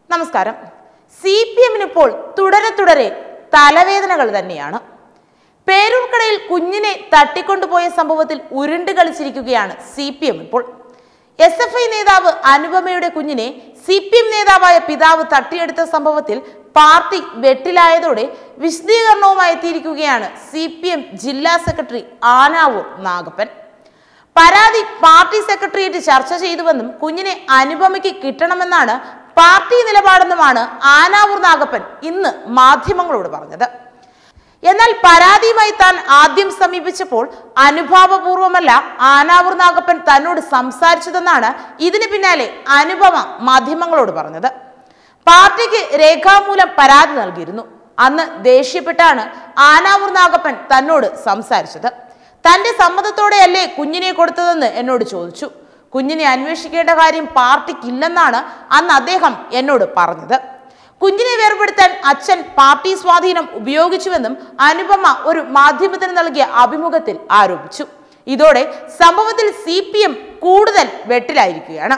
നമസ്കാരം C P എമ്മിന് ഇപ്പോൾ തുടരെ തുടരെ തലവേദനകൾ തന്നെയാണ് പേരൂർക്കടയിൽ കുഞ്ഞിനെ തട്ടിക്കൊണ്ടുപോയ സംഭവത്തിൽ ഉരുണ്ട് കളിച്ചിരിക്കുകയാണ് സി പി എം ഇപ്പോൾ എസ് എഫ് ഐ നേതാവ് അനുപമയുടെ കുഞ്ഞിനെ സി പി എം നേതാവായ പിതാവ് തട്ടിയെടുത്ത സംഭവത്തിൽ പാർട്ടി വെട്ടിലായതോടെ വിശദീകരണവുമായി എത്തിയിരിക്കുകയാണ് സി പി എം ജില്ലാ സെക്രട്ടറി ആനാവൂർ നാഗപ്പൻ പരാതി പാർട്ടി സെക്രട്ടേറിയറ്റ് ചർച്ച ചെയ്തുവെന്നും കുഞ്ഞിനെ അനുപമയ്ക്ക് കിട്ടണമെന്നാണ് പാർട്ടി നിലപാടെന്നുമാണ് ആനാവൂർ നാഗപ്പൻ ഇന്ന് മാധ്യമങ്ങളോട് പറഞ്ഞത് എന്നാൽ പരാതിയുമായി താൻ ആദ്യം സമീപിച്ചപ്പോൾ അനുഭാവപൂർവമല്ല ആനാവൂർ നാഗപ്പൻ തന്നോട് സംസാരിച്ചതെന്നാണ് ഇതിന് പിന്നാലെ അനുപമ മാധ്യമങ്ങളോട് പറഞ്ഞത് പാർട്ടിക്ക് രേഖാമൂലം പരാതി നൽകിയിരുന്നു അന്ന് ദേഷ്യപ്പെട്ടാണ് ആനാവൂർ നാഗപ്പൻ തന്നോട് സംസാരിച്ചത് തന്റെ സമ്മതത്തോടെയല്ലേ കുഞ്ഞിനെ കൊടുത്തതെന്ന് എന്നോട് ചോദിച്ചു കുഞ്ഞിനെ അന്വേഷിക്കേണ്ട കാര്യം പാർട്ടിക്കില്ലെന്നാണ് അന്ന് അദ്ദേഹം എന്നോട് പറഞ്ഞത് കുഞ്ഞിനെ വേർപെടുത്താൻ അച്ഛൻ പാർട്ടി സ്വാധീനം ഉപയോഗിച്ചുവെന്നും അനുപമ ഒരു മാധ്യമത്തിന് നൽകിയ അഭിമുഖത്തിൽ ആരോപിച്ചു ഇതോടെ സംഭവത്തിൽ സി പി എം കൂടുതൽ വെട്ടിലായിരിക്കുകയാണ്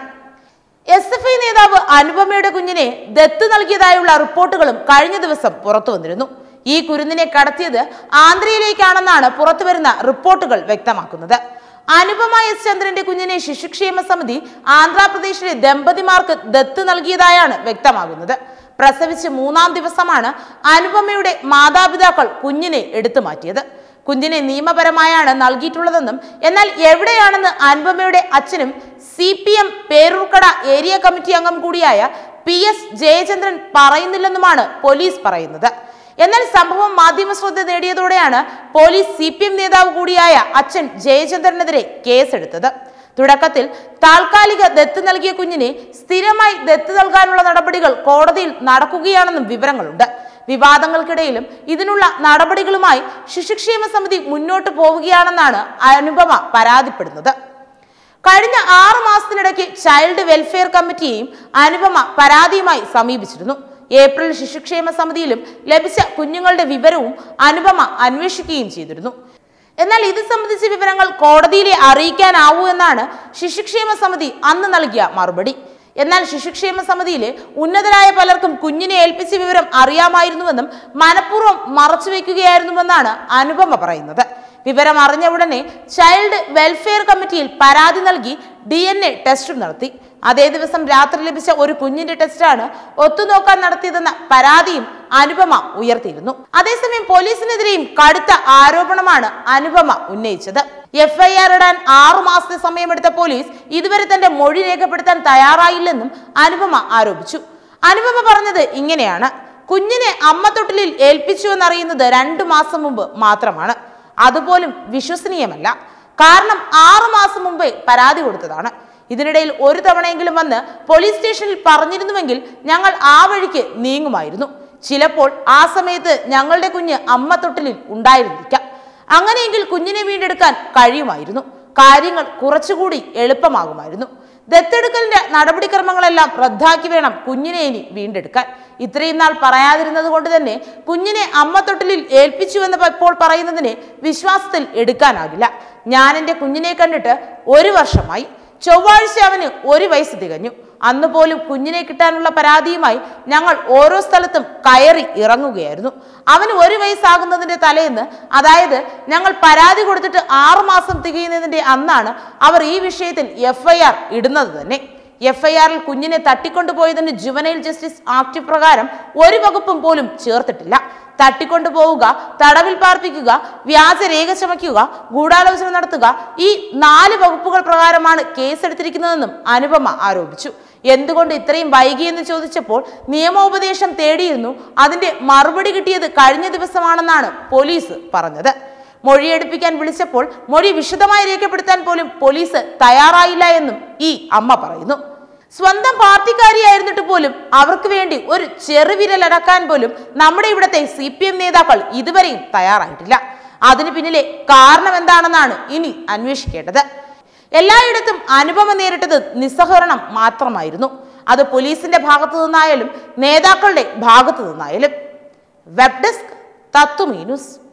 എസ് എഫ് ഐ നേതാവ് അനുപമയുടെ കുഞ്ഞിനെ ദത്ത് നൽകിയതായുള്ള റിപ്പോർട്ടുകളും കഴിഞ്ഞ ദിവസം പുറത്തു വന്നിരുന്നു ഈ കുരുന്നിനെ കടത്തിയത് ആന്ധ്രയിലേക്കാണെന്നാണ് പുറത്തുവരുന്ന റിപ്പോർട്ടുകൾ വ്യക്തമാക്കുന്നത് അനുപമ എസ് ചന്ദ്രന്റെ കുഞ്ഞിനെ ശിശുക്ഷേമ സമിതി ആന്ധ്രാപ്രദേശിലെ ദമ്പതിമാർക്ക് ദത്ത് നൽകിയതായാണ് വ്യക്തമാകുന്നത് പ്രസവിച്ച് മൂന്നാം ദിവസമാണ് അനുപമയുടെ മാതാപിതാക്കൾ കുഞ്ഞിനെ എടുത്തു മാറ്റിയത് കുഞ്ഞിനെ നിയമപരമായാണ് നൽകിയിട്ടുള്ളതെന്നും എന്നാൽ എവിടെയാണെന്ന് അനുപമയുടെ അച്ഛനും C P M Peroorkada area committee അംഗം കൂടിയായ പി എസ് ജയചന്ദ്രൻ പറയുന്നില്ലെന്നുമാണ് പോലീസ് പറയുന്നത് എന്നാൽ സംഭവം മാധ്യമ ശ്രദ്ധ നേടിയതോടെയാണ് പോലീസ് സി പി എം നേതാവ് കൂടിയായ അച്ഛൻ ജയചന്ദ്രനെതിരെ കേസെടുത്തത് തുടക്കത്തിൽ താൽക്കാലിക ദത്ത് നൽകിയ കുഞ്ഞിനെ സ്ഥിരമായി ദത്ത് നൽകാനുള്ള നടപടികൾ കോടതിയിൽ നടക്കുകയാണെന്നും വിവരങ്ങളുണ്ട് വിവാദങ്ങൾക്കിടയിലും ഇതിനുള്ള നടപടികളുമായി ശിശുക്ഷേമ സമിതി മുന്നോട്ട് പോവുകയാണെന്നാണ് അനുപമ പരാതിപ്പെടുന്നത് കഴിഞ്ഞ ആറ് മാസത്തിനിടയ്ക്ക് ചൈൽഡ് വെൽഫെയർ കമ്മിറ്റിയെയും അനുപമ പരാതിയുമായി സമീപിച്ചിരുന്നു ഏപ്രിൽ ശിശുക്ഷേമ സമിതിയിലും ലഭിച്ച കുഞ്ഞുങ്ങളുടെ വിവരവും അനുപമ അന്വേഷിക്കുകയും ചെയ്തിരുന്നു എന്നാൽ ഇത് സംബന്ധിച്ച വിവരങ്ങൾ കോടതിയിലെ അറിയിക്കാനാവൂ എന്നാണ് ശിശുക്ഷേമ സമിതി അന്ന് നൽകിയ മറുപടി എന്നാൽ ശിശുക്ഷേമ സമിതിയിലെ ഉന്നതരായ പലർക്കും കുഞ്ഞിനെ ഏൽപ്പിച്ച വിവരം അറിയാമായിരുന്നുവെന്നും മനഃപൂർവ്വം മറച്ചുവെക്കുകയായിരുന്നുവെന്നാണ് അനുപമ പറയുന്നത് വിവരം അറിഞ്ഞ ഉടനെ ചൈൽഡ് വെൽഫെയർ കമ്മിറ്റിയിൽ പരാതി നൽകി ഡി എൻ എ ടെസ്റ്റും നടത്തി അതേ ദിവസം രാത്രി ലഭിച്ച ഒരു കുഞ്ഞിന്റെ ടെസ്റ്റാണ് ഒത്തുനോക്കാൻ നടത്തിയതെന്ന പരാതിയും അനുപമ ഉയർത്തിയിരുന്നു അതേസമയം പോലീസിനെതിരെയും കടുത്ത ആരോപണമാണ് അനുപമ ഉന്നയിച്ചത് എഫ് ഐ ആർ ഇടാൻ ആറു മാസത്തെ സമയമെടുത്ത പോലീസ് ഇതുവരെ തന്റെ മൊഴി രേഖപ്പെടുത്താൻ തയ്യാറായില്ലെന്നും അനുപമ ആരോപിച്ചു അനുപമ പറഞ്ഞത് ഇങ്ങനെയാണ് കുഞ്ഞിനെ അമ്മ തൊട്ടിലിൽ ഏൽപ്പിച്ചു എന്നറിയുന്നത് രണ്ടു മാസം മുമ്പ് മാത്രമാണ് അതുപോലും വിശ്വസനീയമല്ല കാരണം ആറു മാസം മുമ്പേ പരാതി കൊടുത്തതാണ് ഇതിനിടയിൽ ഒരു തവണയെങ്കിലും വന്ന് പോലീസ് സ്റ്റേഷനിൽ പറഞ്ഞിരുന്നുവെങ്കിൽ ഞങ്ങൾ ആ വഴിക്ക് നീങ്ങുമായിരുന്നു ചിലപ്പോൾ ആ സമയത്ത് ഞങ്ങളുടെ കുഞ്ഞ് അമ്മ തൊട്ടിലിൽ ഉണ്ടായിരുന്നിരിക്കാം അങ്ങനെയെങ്കിൽ കുഞ്ഞിനെ വീണ്ടെടുക്കാൻ കഴിയുമായിരുന്നു കാര്യങ്ങൾ കുറച്ചുകൂടി എളുപ്പമാകുമായിരുന്നു ദത്തെടുക്കലിന്റെ നടപടിക്രമങ്ങളെല്ലാം റദ്ദാക്കി വേണം കുഞ്ഞിനെ ഇനി വീണ്ടെടുക്കാൻ ഇത്രയും നാൾ പറയാതിരുന്നത് കൊണ്ട് തന്നെ കുഞ്ഞിനെ അമ്മ തൊട്ടിലിൽ ഏൽപ്പിച്ചുവെന്ന് ഇപ്പോൾ പറയുന്നതിനെ വിശ്വാസത്തിൽ എടുക്കാനാകില്ല ഞാൻ എൻ്റെ കുഞ്ഞിനെ കണ്ടിട്ട് ഒരു വർഷമായി ചൊവ്വാഴ്ച അവന് ഒരു വയസ്സ് തികഞ്ഞു അന്ന് പോലും കുഞ്ഞിനെ കിട്ടാനുള്ള പരാതിയുമായി ഞങ്ങൾ ഓരോ സ്ഥലത്തും കയറി ഇറങ്ങുകയായിരുന്നു അവന് ഒരു വയസ്സാകുന്നതിന്റെ തലേന്ന് അതായത് ഞങ്ങൾ പരാതി കൊടുത്തിട്ട് ആറു മാസം തികയുന്നതിന്റെ അന്നാണ് അവർ ഈ വിഷയത്തിൽ എഫ്ഐആർ ഇടുന്നത് തന്നെ എഫ്ഐആറിൽ കുഞ്ഞിനെ തട്ടിക്കൊണ്ടുപോയതിന് ജുവനൈൽ ജസ്റ്റിസ് ആക്ട് പ്രകാരം ഒരു വകുപ്പും പോലും ചേർത്തിട്ടില്ല തട്ടിക്കൊണ്ടുപോവുക തടവിൽ പാർപ്പിക്കുക വ്യാജരേഖ ചമയ്ക്കുക ഗൂഢാലോചന നടത്തുക ഈ നാല് വകുപ്പുകൾ പ്രകാരമാണ് കേസെടുത്തിരിക്കുന്നതെന്നും അനുപമ ആരോപിച്ചു എന്തുകൊണ്ട് ഇത്രയും വൈകിയെന്ന് ചോദിച്ചപ്പോൾ നിയമോപദേശം തേടിയിരുന്നു അതിന്റെ മറുപടി കിട്ടിയത് കഴിഞ്ഞ ദിവസമാണെന്നാണ് പോലീസ് പറഞ്ഞത് മൊഴിയെടുപ്പിക്കാൻ വിളിച്ചപ്പോൾ മൊഴി വിശദമായി രേഖപ്പെടുത്താൻ പോലും പോലീസ് തയ്യാറായില്ല എന്നും ഈ അമ്മ പറയുന്നു സ്വന്തം പാർട്ടിക്കാരിയായിരുന്നിട്ട് പോലും അവർക്ക് വേണ്ടി ഒരു ചെറുവിരലടക്കാൻ പോലും നമ്മുടെ ഇവിടത്തെ സി പി എം നേതാക്കൾ ഇതുവരെയും തയ്യാറായിട്ടില്ല അതിന് പിന്നിലെ കാരണം എന്താണെന്നാണ് ഇനി അന്വേഷിക്കേണ്ടത് എല്ലായിടത്തും അനുപമ നേരിട്ടത് നിസ്സഹകരണം മാത്രമായിരുന്നു അത് പോലീസിന്റെ ഭാഗത്തു നിന്നായാലും നേതാക്കളുടെ ഭാഗത്തു നിന്നായാലും വെബ് ഡെസ്ക് തത്വമീ ന്യൂസ്